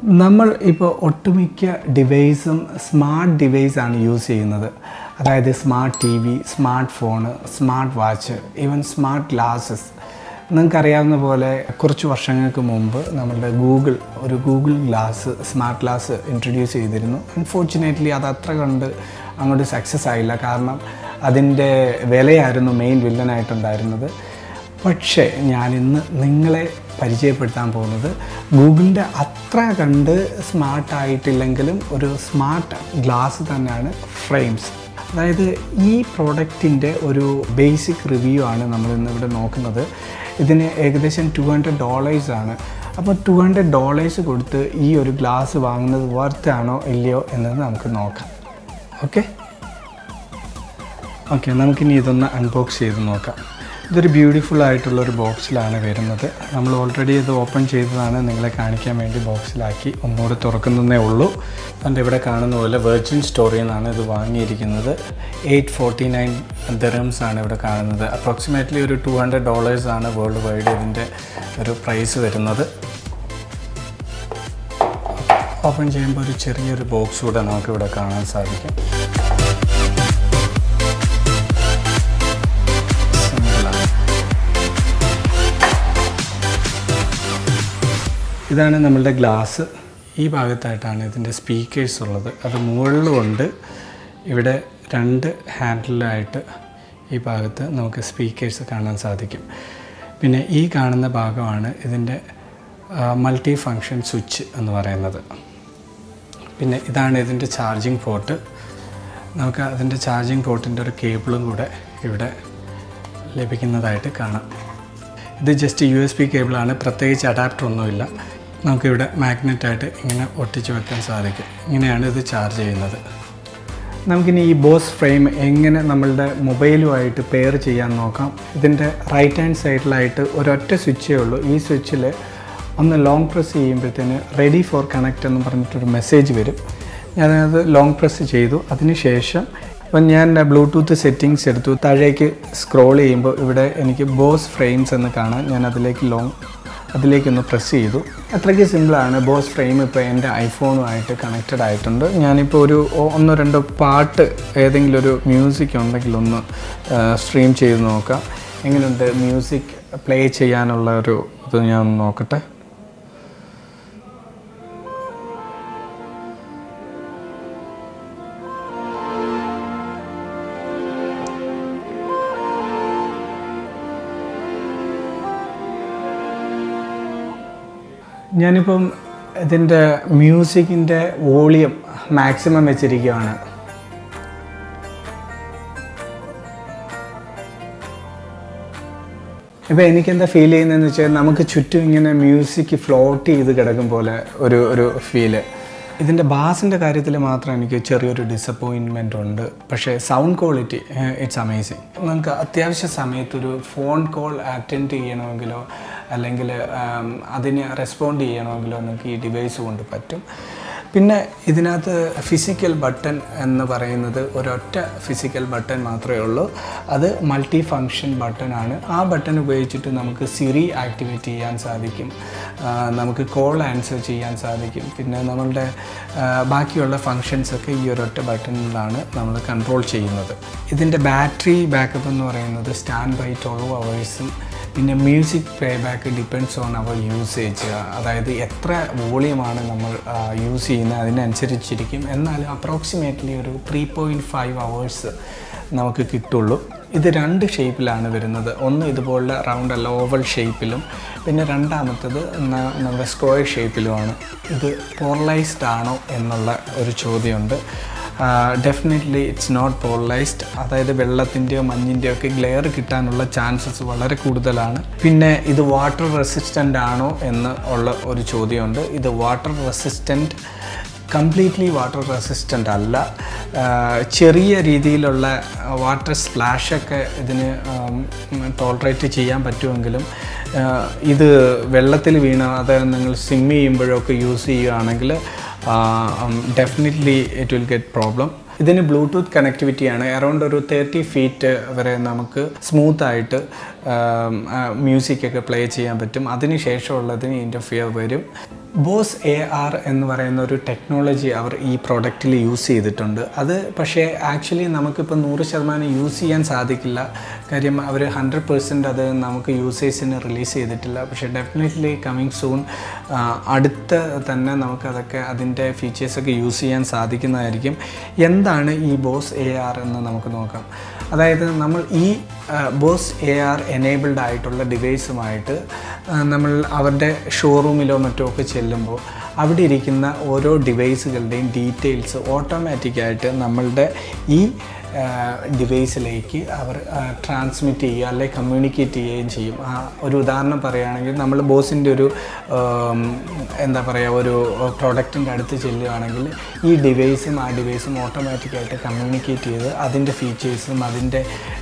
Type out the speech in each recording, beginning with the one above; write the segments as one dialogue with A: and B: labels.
A: നമ്മൾ ഇപ്പോൾ ഒട്ടുമിക്ക ഡിവൈസും സ്മാർട്ട് ഡിവൈസാണ് യൂസ് ചെയ്യുന്നത് അതായത് smart T V smart phone smart watch even smart glasses നിങ്ങൾക്കറിയാവുന്ന പോലെ കുറച്ച് വർഷങ്ങൾക്ക് മുമ്പ് നമ്മളുടെ ഗൂഗിൾ ഒരു Google glass smart glass introduce ചെയ്തിരുന്നു അൺഫോർച്ചുനേറ്റ്ലി അത് അത്ര കണ്ട് അങ്ങോട്ട് സക്സസ് ആയില്ല കാരണം അതിൻ്റെ വിലയായിരുന്നു മെയിൻ വില്ലനായിട്ടുണ്ടായിരുന്നത് പക്ഷേ ഞാനിന്ന് നിങ്ങളെ പരിചയപ്പെടുത്താൻ പോകുന്നത് ഗൂഗിളിൻ്റെ അത്ര കണ്ട് സ്മാർട്ടായിട്ടില്ലെങ്കിലും ഒരു സ്മാർട്ട് ഗ്ലാസ് തന്നെയാണ് ഫ്രെയിംസ് അതായത് ഈ പ്രോഡക്റ്റിൻ്റെ ഒരു ബേസിക് റിവ്യൂ ആണ് നമ്മൾ ഇന്ന് ഇവിടെ നോക്കുന്നത് ഇതിന് ഏകദേശം ടു ഹൺഡ്രഡ് ഡോളേഴ്സ് ആണ് അപ്പോൾ ടു ഹൺഡ്രഡ് ഡോളേഴ്സ് കൊടുത്ത് ഈ ഒരു ഗ്ലാസ് വാങ്ങുന്നത് വർത്ത് ആണോ ഇല്ലയോ എന്നത് നമുക്ക് നോക്കാം ഓക്കെ ഓക്കെ നമുക്കിനി ഇതൊന്ന് അൺബോക്സ് ചെയ്ത് നോക്കാം ഇതൊരു ബ്യൂട്ടിഫുൾ ആയിട്ടുള്ള ഒരു ബോക്സിലാണ് വരുന്നത് നമ്മൾ ഓൾറെഡി ഇത് ഓപ്പൺ ചെയ്തതാണ് നിങ്ങളെ കാണിക്കാൻ വേണ്ടി ബോക്സിലാക്കി ഒന്നുകൂടെ തുറക്കുന്നതേ ഉള്ളൂ അതുകൊണ്ട് ഇവിടെ കാണുന്ന പോലെ വെർജിൻ സ്റ്റോറിൽ നിന്നാണ് ഇത് വാങ്ങിയിരിക്കുന്നത് എയ്റ്റ് ഫോർട്ടി നയൻ ദറംസ് ആണ് ഇവിടെ കാണുന്നത് അപ്രോക്സിമേറ്റ്ലി ഒരു ടു ഹൺഡ്രഡ് ഡോളേഴ്സ് ആണ് വേൾഡ് വൈഡ് ഇതിൻ്റെ ഒരു പ്രൈസ് വരുന്നത് ഓപ്പൺ ചെയ്യുമ്പോൾ ഒരു ചെറിയൊരു ബോക്സ് കൂടെ നമുക്കിവിടെ കാണാൻ സാധിക്കും സിമ്പിളാണ് ഇതാണ് നമ്മളുടെ ഗ്ലാസ് ഈ ഭാഗത്തായിട്ടാണ് ഇതിൻ്റെ സ്പീക്കേഴ്സ് ഉള്ളത് അത് മുകളിലുമുണ്ട് ഇവിടെ രണ്ട് ഹാൻഡിലായിട്ട് ഈ ഭാഗത്ത് നമുക്ക് സ്പീക്കേഴ്സ് കാണാൻ സാധിക്കും പിന്നെ ഈ കാണുന്ന ഭാഗമാണ് ഇതിൻ്റെ മൾട്ടി ഫങ്ഷൻ സ്വിച്ച് എന്ന് പറയുന്നത് പിന്നെ ഇതാണ് ഇതിൻ്റെ ചാർജിങ് പോർട്ട് നമുക്ക് അതിൻ്റെ ചാർജിങ് പോർട്ടിൻ്റെ ഒരു കേബിളും കൂടെ ഇവിടെ ലഭിക്കുന്നതായിട്ട് കാണാം ഇത് ജസ്റ്റ് യു എസ് ബി കേബിളാണ് പ്രത്യേകിച്ച് അഡാപ്റ്റർ ഒന്നുമില്ല നമുക്കിവിടെ മാഗ്നറ്റായിട്ട് ഇങ്ങനെ ഒട്ടിച്ച് വെക്കാൻ സാധിക്കും ഇങ്ങനെയാണ് ഇത് ചാർജ് ചെയ്യുന്നത് നമുക്കിനി ഈ ബോസ് ഫ്രെയിം എങ്ങനെ നമ്മളുടെ മൊബൈലുമായിട്ട് പെയർ ചെയ്യാൻ നോക്കാം ഇതിൻ്റെ റൈറ്റ് ഹാൻഡ് സൈഡിലായിട്ട് ഒരൊറ്റ സ്വിച്ചേ ഉള്ളൂ ഈ സ്വിച്ചിൽ ഒന്ന് ലോങ് പ്രസ് ചെയ്യുമ്പോഴത്തേന് റെഡി ഫോർ കണക്റ്റ് എന്ന് പറഞ്ഞിട്ടൊരു മെസ്സേജ് വരും ഞാനത് ലോങ് പ്രസ് ചെയ്തു അതിനുശേഷം അപ്പം ഞാൻ ബ്ലൂടൂത്ത് സെറ്റിങ്സ് എടുത്തു താഴേക്ക് സ്ക്രോൾ ചെയ്യുമ്പോൾ ഇവിടെ എനിക്ക് ബോസ് ഫ്രെയിംസ് എന്ന് കാണാൻ ഞാൻ അതിലേക്ക് ലോങ് അതിലേക്കൊന്ന് പ്രസ് ചെയ്തു അത്രയ്ക്ക് സിമ്പിളാണ് ബോസ് ഫ്രെയിം ഇപ്പോൾ എൻ്റെ ഐഫോണുമായിട്ട് കണക്റ്റഡ് ആയിട്ടുണ്ട് ഞാനിപ്പോൾ ഒരു ഒ- ഒന്നോ രണ്ടോ പാട്ട് ഏതെങ്കിലും ഒരു മ്യൂസിക് ഉണ്ടെങ്കിൽ ഒന്ന് സ്ട്രീം ചെയ്ത് നോക്കാം എങ്ങനെയുണ്ട് മ്യൂസിക് പ്ലേ ചെയ്യാനുള്ള ഒരു ഇത് ഞാൻ ഒന്ന് നോക്കട്ടെ ഞാനിപ്പം ഇതിൻ്റെ മ്യൂസിക്കിൻ്റെ വോളിയം മാക്സിമം വെച്ചിരിക്കുകയാണ് ഇപ്പോൾ എനിക്കെന്താ ഫീൽ ചെയ്യുന്നതെന്ന് വെച്ചാൽ നമുക്ക് ചുറ്റും ഇങ്ങനെ മ്യൂസിക് ഫ്ലോട്ട് ചെയ്ത് കിടക്കും പോലെ ഒരു ഒരു ഫീല് ഇതിൻ്റെ ബാസിൻ്റെ കാര്യത്തിൽ മാത്രം എനിക്ക് ചെറിയൊരു ഡിസപ്പോയിൻമെൻ്റ് ഉണ്ട് പക്ഷേ സൗണ്ട് ക്വാളിറ്റി ഇറ്റ്സ് അമേസിങ് നമുക്ക് അത്യാവശ്യ സമയത്തൊരു ഫോൺ കോൾ അറ്റൻഡ് ചെയ്യണമെങ്കിലോ അല്ലെങ്കിൽ ആം, അതിന് റെസ്പോണ്ട് ചെയ്യണമെങ്കിലോ നമുക്ക് ഈ ഡിവൈസ് കൊണ്ട് പറ്റും പിന്നെ ഇതിനകത്ത് ഫിസിക്കൽ ബട്ടൺ എന്ന് പറയുന്നത് ഒരൊറ്റ ഫിസിക്കൽ ബട്ടൺ മാത്രമേ ഉള്ളൂ അത് മൾട്ടി ഫങ്ഷൻ ബട്ടൺ ആണ് ആ ബട്ടൺ ഉപയോഗിച്ചിട്ട് നമുക്ക് സിറി ആക്ടിവേറ്റ് ചെയ്യാൻ സാധിക്കും ആ, നമുക്ക് കോൾ ആൻസർ ചെയ്യാൻ സാധിക്കും പിന്നെ നമ്മളുടെ ആ, ബാക്കിയുള്ള ഫങ്ഷൻസൊക്കെ ഈ ഒരൊറ്റ ബട്ടണിലാണ് നമ്മൾ കൺട്രോൾ ചെയ്യുന്നത് ഇതിൻ്റെ ബാറ്ററി ബാക്കപ്പ് എന്ന് പറയുന്നത് സ്റ്റാൻഡ് ബൈ ട്വൽവ് അവേഴ്സും പിന്നെ music play back depends on our usage അതായത് എത്ര വോളിയമാണ് നമ്മൾ യൂസ് ചെയ്യുന്നത് അതിനനുസരിച്ചിരിക്കും എന്നാലും അപ്രോക്സിമേറ്റ്ലി ഒരു ത്രീ പോയിൻറ്റ് ഫൈവ് അവേഴ്സ് നമുക്ക് കിട്ടുള്ളൂ ഇത് രണ്ട് ഷേപ്പിലാണ് വരുന്നത് ഒന്ന് ഇതുപോലുള്ള റൗണ്ട് അല്ല ഓവൽ ഷേപ്പിലും പിന്നെ രണ്ടാമത്തത് ന- നമ്മുടെ സ്ക്വയർ ഷേപ്പിലുമാണ് ഇത് പോളറൈസ്ഡ് ആണോ എന്നുള്ള ഒരു ചോദ്യമുണ്ട് ഡെഫിനറ്റ്ലി ഇറ്റ്സ് നോട്ട് പോളറൈസ്ഡ് അതായത് വെള്ളത്തിൻ്റെയോ മഞ്ഞിൻ്റെയോ ഒക്കെ ഗ്ലെയർ കിട്ടാനുള്ള ചാൻസസ് വളരെ കൂടുതലാണ് പിന്നെ ഇത് വാട്ടർ റെസിസ്റ്റൻ്റ് ആണോ എന്ന് ഉള്ള ഒരു ചോദ്യമുണ്ട് ഇത് water resistant completely water resistant അല്ല ആ, ചെറിയ രീതിയിലുള്ള വാട്ടർ സ്പ്ലാഷൊക്കെ ഇതിന് ടോളറേറ്റ് ചെയ്യാൻ പറ്റുമെങ്കിലും ആ, ഇത് വെള്ളത്തിൽ വീണ അതായത് നിങ്ങൾ സ്വിം ചെയ്യുമ്പോഴൊക്കെ യൂസ് ചെയ്യുകയാണെങ്കിൽ definitely it will get problem ഇതിന് ബ്ലൂടൂത്ത് കണക്ടിവിറ്റിയാണ് അറൗണ്ട് ഒരു തേർട്ടി ഫീറ്റ് വരെ നമുക്ക് സ്മൂത്ത് ആയിട്ട് മ്യൂസിക് ഒക്കെ പ്ലേ ചെയ്യാൻ പറ്റും അതിന് ശേഷമുള്ളതിന് ഇൻ്റർഫിയർ വരും ബോസ് എ ആർ എന്ന് പറയുന്ന ഒരു ടെക്നോളജി അവർ ഈ പ്രോഡക്റ്റിൽ യൂസ് ചെയ്തിട്ടുണ്ട് അത് പക്ഷേ ആക്ച്വലി നമുക്കിപ്പോൾ നൂറ് ശതമാനം യൂസ് ചെയ്യാൻ സാധിക്കില്ല കാര്യം അവർ ഹൺഡ്രഡ് പെർസെൻറ്റ് അത് നമുക്ക് യൂസേഴ്സിന് റിലീസ് ചെയ്തിട്ടില്ല പക്ഷേ ഡെഫിനറ്റ്ലി കമ്മിങ് സൂൺ അടുത്ത തന്നെ നമുക്കതൊക്കെ അതിൻ്റെ ഫീച്ചേഴ്സൊക്കെ യൂസ് ചെയ്യാൻ സാധിക്കുന്നതായിരിക്കും എന്താണ് ഈ ബോസ് എ ആർ എന്ന് നമുക്ക് നോക്കാം അതായത് നമ്മൾ ഈ ബോസ് എ ആർ എനേബിൾഡ് ആയിട്ടുള്ള ഡിവൈസുമായിട്ട് നമ്മൾ അവരുടെ ഷോറൂമിലോ മറ്റോ ഒക്കെ ചെല്ലുമ്പോൾ അവിടെ ഇരിക്കുന്ന ഓരോ ഡിവൈസുകളുടെയും ഡീറ്റെയിൽസ് ഓട്ടോമാറ്റിക്കായിട്ട് നമ്മളുടെ ഈ ഡിവൈസിലേക്ക് അവർ ട്രാൻസ്മിറ്റ് ചെയ്യുക അല്ലെങ്കിൽ കമ്മ്യൂണിക്കേറ്റ് ചെയ്യുകയും ചെയ്യും ആ ഒരു ഉദാഹരണം പറയുകയാണെങ്കിൽ നമ്മൾ ബോസിൻ്റെ ഒരു ആം, എന്താ പറയുക ഒരു പ്രോഡക്റ്റിൻ്റെ അടുത്ത് ചെല്ലുകയാണെങ്കിൽ ഈ ഡിവൈസും ആ ഡിവൈസും ഓട്ടോമാറ്റിക്കായിട്ട് കമ്മ്യൂണിക്കേറ്റ് ചെയ്ത് അതിൻ്റെ ഫീച്ചേഴ്സും അതിൻ്റെ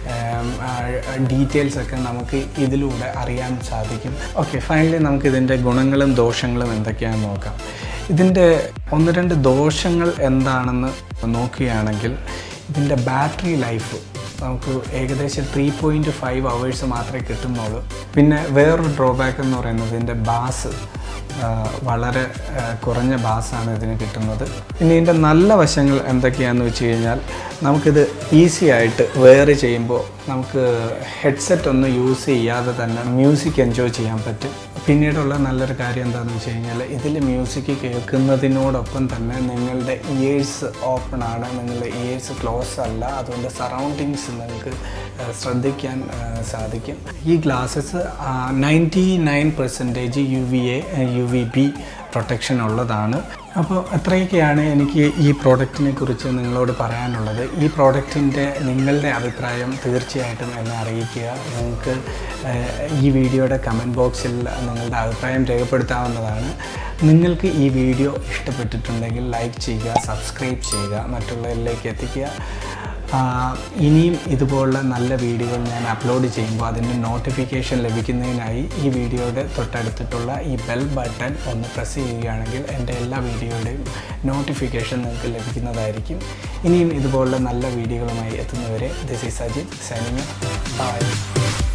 A: ഡീറ്റെയിൽസൊക്കെ നമുക്ക് ഇതിലൂടെ അറിയാൻ സാധിക്കും ഓക്കെ ഫൈനലി നമുക്ക് ഇതിൻ്റെ ഗുണങ്ങളും ദോഷങ്ങളും എന്തൊക്കെയാണെന്ന് നോക്കാം ഇതിൻ്റെ ഒന്ന് രണ്ട് ദോഷങ്ങൾ എന്താണെന്ന് നോക്കുകയാണെങ്കിൽ ഇതിൻ്റെ ബാറ്ററി ലൈഫ് നമുക്ക് ഏകദേശം ത്രീ പോയിൻറ്റ് ഫൈവ് അവേഴ്സ് മാത്രമേ കിട്ടുന്നുള്ളൂ പിന്നെ വേറൊരു ഡ്രോബാക്ക് എന്ന് പറയുന്നത് ഇതിൻ്റെ ബാസ് ആ, വളരെ ആ, കുറഞ്ഞ ബാസാണ് ഇതിന് കിട്ടുന്നത് ഇനി ഇതിൻ്റെ നല്ല വശങ്ങൾ എന്തൊക്കെയാണെന്ന് വെച്ച് കഴിഞ്ഞാൽ നമുക്കിത് ഈസി ആയിട്ട് വേറെ ചെയ്യുമ്പോൾ നമുക്ക് ഹെഡ്സെറ്റ് ഒന്നും യൂസ് ചെയ്യാതെ തന്നെ മ്യൂസിക് എൻജോയ് ചെയ്യാൻ പറ്റും പിന്നീടുള്ള നല്ലൊരു കാര്യം എന്താണെന്ന് വെച്ച് കഴിഞ്ഞാൽ ഇതിൽ മ്യൂസിക് കേൾക്കുന്നതിനോടൊപ്പം തന്നെ നിങ്ങളുടെ ഇയേഴ്സ് ഓപ്പൺ ആണ് നിങ്ങളുടെ ഇയേഴ്സ് ക്ലോസ് അല്ല അതുകൊണ്ട് സറൗണ്ടിങ്സ് നിങ്ങൾക്ക് ആ, ശ്രദ്ധിക്കാൻ ആ, സാധിക്കും ഈ glasses ninety nine percentage U V A U V B protection ഉള്ളതാണ് അപ്പോൾ അത്രയൊക്കെയാണ് എനിക്ക് ഈ പ്രോഡക്റ്റിനെ കുറിച്ച് നിങ്ങളോട് പറയാനുള്ളത് ഈ പ്രോഡക്റ്റിൻ്റെ നിങ്ങളുടെ അഭിപ്രായം തീർച്ചയായിട്ടും എന്നെ അറിയിക്കുക നിങ്ങൾക്ക് ഏഹ്, ഈ വീഡിയോയുടെ കമൻറ്റ് ബോക്സിൽ നിങ്ങളുടെ അഭിപ്രായം രേഖപ്പെടുത്താവുന്നതാണ് നിങ്ങൾക്ക് ഈ വീഡിയോ ഇഷ്ടപ്പെട്ടിട്ടുണ്ടെങ്കിൽ ലൈക്ക് ചെയ്യുക സബ്സ്ക്രൈബ് ചെയ്യുക മറ്റുള്ളവരിലേക്ക് എത്തിക്കുക ആ, ഇനിയും ഇതുപോലുള്ള നല്ല വീഡിയോകൾ ഞാൻ അപ്ലോഡ് ചെയ്യുമ്പോൾ അതിൻ്റെ നോട്ടിഫിക്കേഷൻ ലഭിക്കുന്നതിനായി ഈ വീഡിയോയുടെ തൊട്ടടുത്തിട്ടുള്ള ഈ ബെൽ ബട്ടൺ ഒന്ന് പ്രസ് ചെയ്യുകയാണെങ്കിൽ എൻ്റെ എല്ലാ വീഡിയോയുടെയും നോട്ടിഫിക്കേഷൻ നിങ്ങൾക്ക് ലഭിക്കുന്നതായിരിക്കും ഇനിയും ഇതുപോലുള്ള നല്ല വീഡിയോകളുമായി എത്തുന്നവരെ this is Ajith signing by